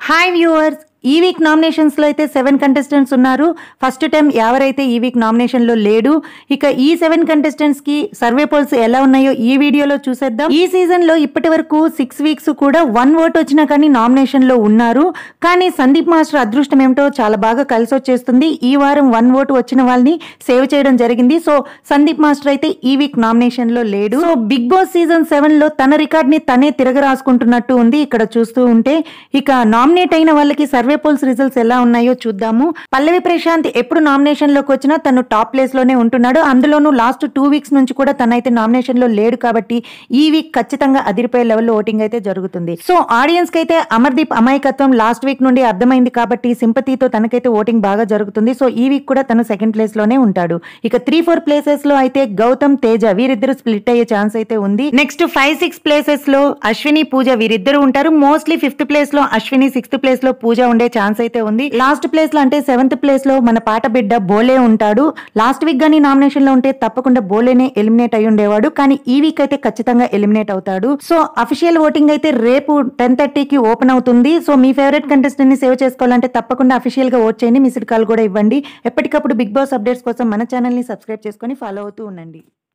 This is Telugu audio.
హాయ్ వ్యూవర్స్ ఈ వీక్ నామినేషన్స్ లో అయితే సెవెన్ కంటెస్టెంట్స్ ఉన్నారు ఫస్ట్ టైం ఎవరైతే ఈ వీక్ నామినేషన్ లో లేడు ఇక ఈ సెవెన్ కంటెస్టెంట్స్ కి సర్వే పోల్స్ ఎలా ఉన్నాయో ఈ వీడియోలో చూసేద్దాం ఈ సీజన్ లో ఇప్పటి వరకు సిక్స్ వీక్స్ కూడా వన్ ఓట్ వచ్చినా కానీ నామినేషన్ లో ఉన్నారు కానీ సందీప్ మాస్టర్ అదృష్టం ఏమిటో చాలా బాగా కలిసి వచ్చేస్తుంది ఈ వారం వన్ ఓట్ వచ్చిన వాళ్ళని సేవ్ చేయడం జరిగింది సో సందీప్ మాస్టర్ అయితే ఈ వీక్ నామినేషన్ లో లేడు so Bigg Boss season seven లో తన రికార్డ్ ని తనే తిరగ రాసుకుంటున్నట్టు ఉంది ఇక్కడ చూస్తూ ఉంటే ఇక నామినేట్ అయిన వాళ్ళకి సర్వే పోల్స్ రిజల్ట్స్ ఎలా ఉన్నాయో చూద్దాము పల్లవి ప్రశాంత్ ఎప్పుడు నామినేషన్ లోకి వచ్చినా తను టాప్ ప్లేస్ లోనే ఉంటున్నాడు అందులోనూ లాస్ట్ టూ వీక్స్ నుంచి కూడా తనైతే నామినేషన్ లో లేడు కాబట్టి ఈ వీక్ ఖచ్చితంగా అదిరిపోయే లెవెల్లో ఓటింగ్ అయితే జరుగుతుంది సో ఆడియన్స్ కి అయితే అమర్దీప్ అమాయకత్వం లాస్ట్ వీక్ నుండి అర్థమైంది కాబట్టి సింపతితో తనకైతే ఓటింగ్ బాగా జరుగుతుంది సో ఈ వీక్ కూడా తను సెకండ్ ప్లేస్ లోనే ఉంటాడు ఇక త్రీ ఫోర్ ప్లేసెస్ లో అయితే గౌతమ్ తేజ వీరిద్దరు స్ప్లిట్ అయ్యే ఛాన్స్ అయితే ఉంది నెక్స్ట్ ఫైవ్ సిక్స్ ప్లేసెస్ లో అశ్విని పూజ వీరిద్దరు ఉంటారు మోస్ట్లీ ఫిఫ్త్ ప్లేస్ లో అశ్విని సిక్స్త్ ప్లేస్ లో పూజ ఉండే ఛాన్స్ అయితే ఉంది లాస్ట్ ప్లేస్ లో అంటే సెవెంత్ ప్లేస్ లో మన పాట బిడ్డ బోలే ఉంటాడు లాస్ట్ వీక్ గానీ నామినేషన్ లో ఉంటే తప్పకుండా బోలేనే ఎలిమినేట్ అయి ఉండేవాడు కానీ ఈ వీక్ అయితే ఖచ్చితంగా ఎలిమినేట్ అవుతాడు సో అఫీషియల్ ఓటింగ్ అయితే రేపు టెన్ థర్టీకి ఓపెన్ అవుతుంది సో మీ ఫేవరెట్ కంటెస్టెంట్ ని సేవ్ చేసుకోవాలంటే తప్పకుండా అఫీషియల్ గా ఓట్ చేయండి మిస్డ్ కాల్ కూడా ఇవ్వండి ఎప్పటికప్పుడు బిగ్ బాస్ అప్డేట్స్ కోసం మన ఛానల్ ని సబ్స్క్రైబ్ చేసుకొని ఫాలో అవుతూ ఉండండి